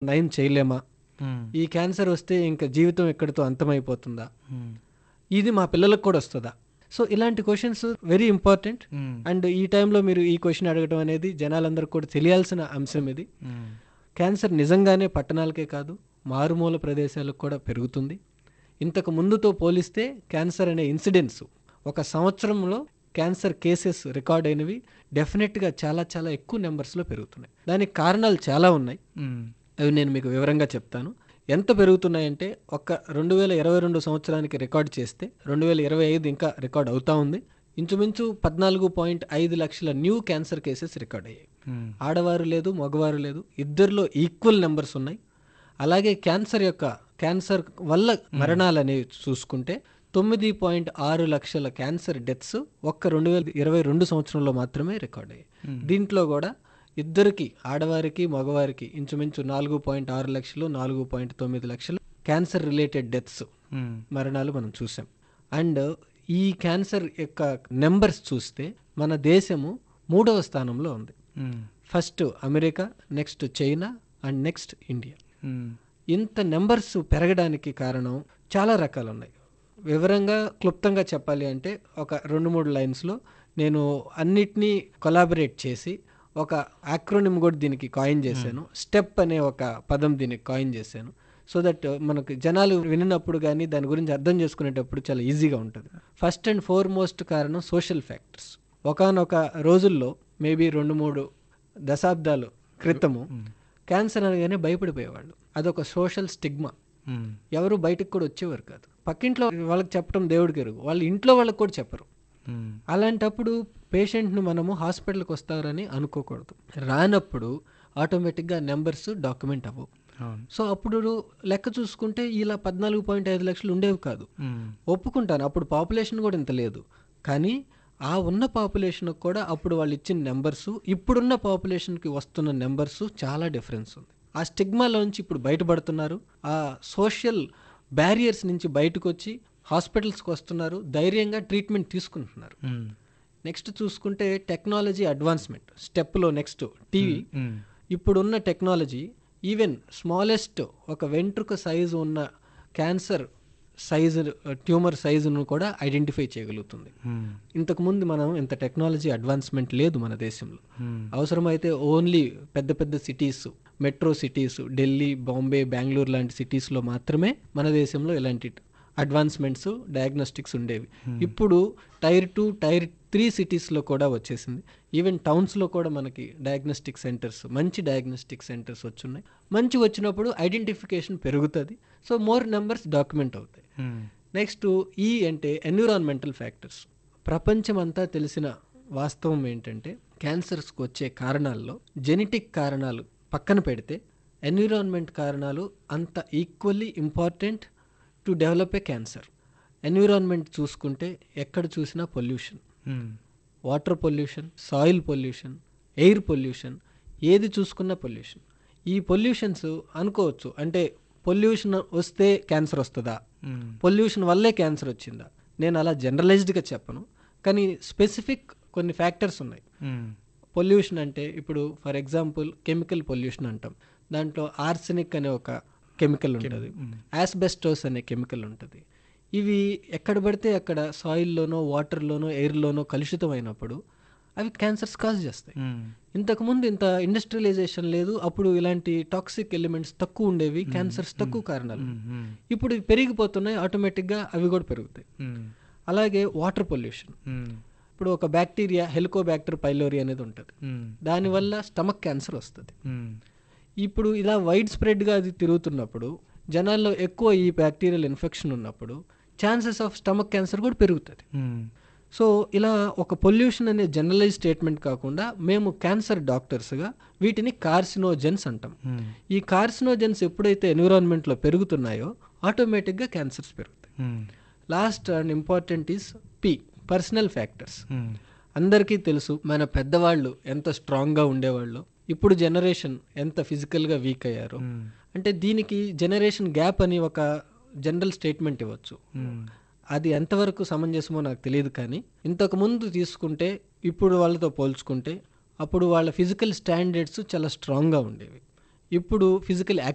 నయం చేయలేమా ఉమ్, ఈ క్యాన్సర్ వస్తే ఇంకా జీవితం ఎక్కడితో అంతమైపోతుందా ఉమ్, ఇది మా పిల్లలకు కూడా వస్తుందా సో ఇలాంటి questions very important um, and ఈ టైంలో మీరు ఈ క్వశ్చన్ అడగడం అనేది జనాలందరికీ కూడా తెలియాల్సిన అంశం ఇది ఉమ్, క్యాన్సర్ నిజంగానే పట్టణాలకే కాదు మారుమూల ప్రదేశాలకు కూడా పెరుగుతుంది ఇంతకు ముందుతో పోలిస్తే క్యాన్సర్ అనే ఇన్సిడెంట్స్ ఒక సంవత్సరంలో క్యాన్సర్ కేసెస్ రికార్డ్ అయినవి డెఫినెట్గా చాలా చాలా ఎక్కువ నెంబర్స్లో పెరుగుతున్నాయి దానికి కారణాలు చాలా ఉన్నాయి ఉమ్, అవి నేను మీకు వివరంగా చెప్తాను ఎంత పెరుగుతున్నాయంటే ఒక రెండు వేల ఇరవై రెండు సంవత్సరానికి రికార్డ్ చేస్తే రెండు వేల ఇరవై ఐదు ఇంకా రికార్డ్ అవుతా ఉంది ఇంచుమించు పద్నాలుగు పాయింట్ ఐదు లక్షల న్యూ క్యాన్సర్ కేసెస్ రికార్డ్ అయ్యాయి ఉమ్, ఆడవారు లేదు మగవారు లేదు ఇద్దరిలో ఈక్వల్ నెంబర్స్ ఉన్నాయి అలాగే క్యాన్సర్ యొక్క క్యాన్సర్ వల్ల మరణాలు అనేవి చూసుకుంటే తొమ్మిది పాయింట్ ఆరు లక్షల క్యాన్సర్ డెత్స్ ఒక్క రెండు వేల ఇరవై రెండు సంవత్సరంలో మాత్రమే రికార్డ్ అయ్యాయి దీంట్లో కూడా ఇద్దరికి ఆడవారికి మగవారికి ఇంచుమించు నాలుగు పాయింట్ ఆరు లక్షలు నాలుగు పాయింట్ తొమ్మిది లక్షలు క్యాన్సర్ రిలేటెడ్ డెత్స్ ఉమ్, మరణాలు మనం చూసాం అండ్ ఈ క్యాన్సర్ యొక్క నెంబర్స్ చూస్తే మన దేశము మూడవ స్థానంలో ఉంది um, first America next China and next India um, ఇంత నెంబర్స్ పెరగడానికి కారణం చాలా రకాలు ఉన్నాయి వివరంగా క్లుప్తంగా చెప్పాలి అంటే ఒక రెండు మూడు లైన్స్లో నేను అన్నిటినీ కొలాబరేట్ చేసి ఒక యాక్రోనిమ్ కూడా దీనికి కాయిన్ చేశాను స్టెప్ అనే ఒక పదం దీనికి కాయిన్ చేశాను సో దట్ మనకు జనాలు వినినప్పుడు కానీ దాని గురించి అర్థం చేసుకునేటప్పుడు చాలా ఈజీగా ఉంటుంది ఫస్ట్ అండ్ ఫోర్మోస్ట్ కారణం సోషల్ ఫ్యాక్టర్స్ ఒకనొక రోజుల్లో మేబీ రెండు మూడు దశాబ్దాలు క్రితము క్యాన్సర్ అనగానే భయపడిపోయేవాళ్ళు అదొక సోషల్ స్టిగ్మా ఉమ్, ఎవరు బయటకు కూడా వచ్చేవారు కాదు పక్కింట్లో వాళ్ళకి చెప్పడం దేవుడికి ఎరుగు వాళ్ళ ఇంట్లో వాళ్ళకి కూడా చెప్పరు ఉమ్, అలాంటప్పుడు పేషెంట్ను మనము హాస్పిటల్కి వస్తారని అనుకోకూడదు రానప్పుడు ఆటోమేటిక్గా నెంబర్స్ డాక్యుమెంట్ అవ్వవు అవును సో అప్పుడు లెక్క చూసుకుంటే ఇలా పద్నాలుగు పాయింట్ ఐదు లక్షలు ఉండేవి కాదు ఉమ్, ఒప్పుకుంటాను అప్పుడు పాపులేషన్ కూడా ఇంత లేదు కానీ ఆ ఉన్న పాపులేషన్ కూడా అప్పుడు వాళ్ళు ఇచ్చిన నెంబర్స్ ఇప్పుడున్న పాపులేషన్కి వస్తున్న నెంబర్స్ చాలా డిఫరెన్స్ ఉంది ఆ స్టిగ్మాలోంచి ఇప్పుడు బయటపడుతున్నారు ఆ సోషల్ బ్యారియర్స్ నుంచి బయటకు వచ్చి హాస్పిటల్స్కి వస్తున్నారు ధైర్యంగా ట్రీట్మెంట్ తీసుకుంటున్నారు ఉమ్, నెక్స్ట్ చూసుకుంటే టెక్నాలజీ అడ్వాన్స్మెంట్ స్టెప్లో నెక్స్ట్ టీవీ ఉమ్, ఇప్పుడున్న టెక్నాలజీ ఈవెన్ స్మాలెస్ట్ ఒక వెంట్రుక సైజు ఉన్న క్యాన్సర్ సైజు ట్యూమర్ సైజును కూడా ఐడెంటిఫై చేయగలుగుతుంది ఉమ్, ఇంతకుముందు మనం ఇంత టెక్నాలజీ అడ్వాన్స్మెంట్ లేదు మన దేశంలో ఉమ్, అవసరమైతే ఓన్లీ పెద్ద పెద్ద cities metro cities Delhi Bombay Bengaluru లాంటి సిటీస్లో మాత్రమే మన దేశంలో ఇలాంటి అడ్వాన్స్మెంట్స్ డయాగ్నోస్టిక్స్ ఉండేవి ఇప్పుడు టైర్ టూ టైర్ త్రీ సిటీస్లో కూడా వచ్చేసింది ఈవెన్ టౌన్స్లో కూడా మనకి డయాగ్నోస్టిక్ సెంటర్స్ మంచి డయాగ్నోస్టిక్ సెంటర్స్ వచ్చున్నాయి మంచి వచ్చినప్పుడు ఐడెంటిఫికేషన్ పెరుగుతుంది సో మోర్ నెంబర్స్ డాక్యుమెంట్ అవుతాయి ఉమ్, నెక్స్ట్ ఈ అంటే ఎన్విరాన్మెంటల్ ఫ్యాక్టర్స్ ప్రపంచమంతా తెలిసిన వాస్తవం ఏంటంటే క్యాన్సర్స్కి వచ్చే కారణాల్లో జెనెటిక్ కారణాలు పక్కన పెడితే ఎన్విరాన్మెంట్ కారణాలు అంత equally important to develop a cancer environment చూసుకుంటే ఎక్కడ చూసినా pollution um, water pollution soil pollution air pollution ఏది చూసుకున్నా పొల్యూషన్ ఈ పొల్యూషన్స్ అనుకోవచ్చు అంటే పొల్యూషన్ వస్తే క్యాన్సర్ వస్తుందా ఉమ్, పొల్యూషన్ వల్లే క్యాన్సర్ వచ్చిందా నేను అలా జనరలైజ్డ్గా చెప్పను కానీ స్పెసిఫిక్ కొన్ని ఫ్యాక్టర్స్ ఉన్నాయి ఉమ్, పొల్యూషన్ అంటే ఇప్పుడు ఫర్ ఎగ్జాంపుల్ కెమికల్ పొల్యూషన్ అంటాం దాంట్లో ఆర్సెనిక్ అనే ఒక కెమికల్ ఉంటుంది యాస్బెస్టోస్ అనే కెమికల్ ఉంటుంది ఇవి ఎక్కడ పడితే అక్కడ సాయిల్లోనో వాటర్లోనో ఎయిర్లోనో కలుషితమైనప్పుడు అవి క్యాన్సర్స్ కాజ్ చేస్తాయి ఉమ్, ఇంతకుముందు ఇంత ఇండస్ట్రియలైజేషన్ లేదు అప్పుడు ఇలాంటి టాక్సిక్ ఎలిమెంట్స్ తక్కువ ఉండేవి క్యాన్సర్స్ తక్కువ కారణాలు ఉమ్, ఉమ్, ఇప్పుడు ఇవి పెరిగిపోతున్నాయి ఆటోమేటిక్గా అవి కూడా పెరుగుతాయి ఉమ్, అలాగే వాటర్ పొల్యూషన్ ఉమ్, ఇప్పుడు ఒక బ్యాక్టీరియా హెలికోబ్యాక్టర్ పైలోరి అనేది ఉంటుంది ఉమ్, దానివల్ల స్టమక్ క్యాన్సర్ వస్తుంది ఉమ్, ఇప్పుడు ఇలా వైడ్ స్ప్రెడ్గా అది తిరుగుతున్నప్పుడు జనాల్లో ఎక్కువ ఈ బ్యాక్టీరియల్ ఇన్ఫెక్షన్ ఉన్నప్పుడు ఛాన్సెస్ ఆఫ్ స్టమక్ క్యాన్సర్ కూడా పెరుగుతుంది ఉమ్, సో ఇలా ఒక పొల్యూషన్ అనే జనరలైజ్ స్టేట్మెంట్ కాకుండా మేము క్యాన్సర్ డాక్టర్స్గా వీటిని కార్సినోజెన్స్ అంటాం ఉమ్, ఈ కార్సినోజెన్స్ ఎప్పుడైతే ఎన్విరాన్మెంట్లో పెరుగుతున్నాయో ఆటోమేటిక్గా క్యాన్సర్స్ పెరుగుతాయి um, last and important is P personal factors um, అందరికీ తెలుసు మన పెద్దవాళ్ళు ఎంత స్ట్రాంగ్గా ఉండేవాళ్ళు ఇప్పుడు జనరేషన్ ఎంత ఫిజికల్గా వీక్ అయ్యారో ఉమ్, అంటే దీనికి జనరేషన్ గ్యాప్ అని ఒక జనరల్ స్టేట్మెంట్ ఇవ్వచ్చు ఉమ్, అది ఎంతవరకు సమంజసమో నాకు తెలియదు కానీ ఇంతకు ముందు తీసుకుంటే ఇప్పుడు వాళ్ళతో పోల్చుకుంటే అప్పుడు వాళ్ళ ఫిజికల్ స్టాండర్డ్స్ చాలా స్ట్రాంగ్గా ఉండేవి ఇప్పుడు ఫిజికల్